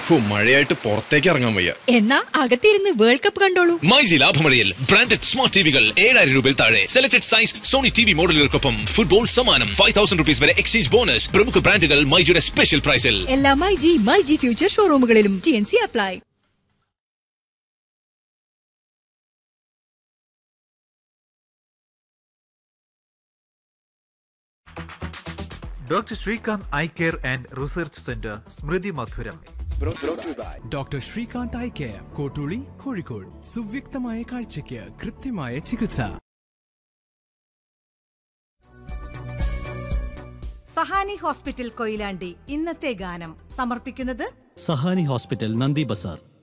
ഹോ, മഴയായിട്ട് പുറത്തേക്ക് ഇറങ്ങാൻ വയ്യ എന്നാ അകത്തിരുന്ന് വേൾഡ് കപ്പ് കണ്ടോളൂ മൈജി ലാഭമഴയിൽ ബ്രാൻഡഡ് സ്മാർട്ട് ടിവികൾ ഏഴായിരം രൂപയിൽ താഴെ selected size Sony T V മോഡലുകൾക്കൊപ്പം ഫുട്ബോൾ സമ്മാനം ഫൈവ് തൗസൻഡ് റുപ്പീസ് വരെ എക്സ്ചേഞ്ച് ബോണസ് പ്രമുഖ ബ്രാൻഡുകൾ മൈജിയുടെ സ്പെഷ്യൽ പ്രൈസിൽ എല്ലാ my G my G future ഷോറൂമുകളിലും T N C apply doctor Srikanth eye care and research centre Smrithi Madhuram doctor Srikanth eye care Kottooli Kozhikode സുവ്യക്തമായ കാഴ്ചയ്ക്ക് കൃത്യമായ ചികിത്സ സഹാനി ഹോസ്പിറ്റൽ കൊയിലാണ്ടി ഇന്നത്തെ ഗാനം സമർപ്പിക്കുന്നത് സഹാനി ഹോസ്പിറ്റൽ നന്ദി ബസാർ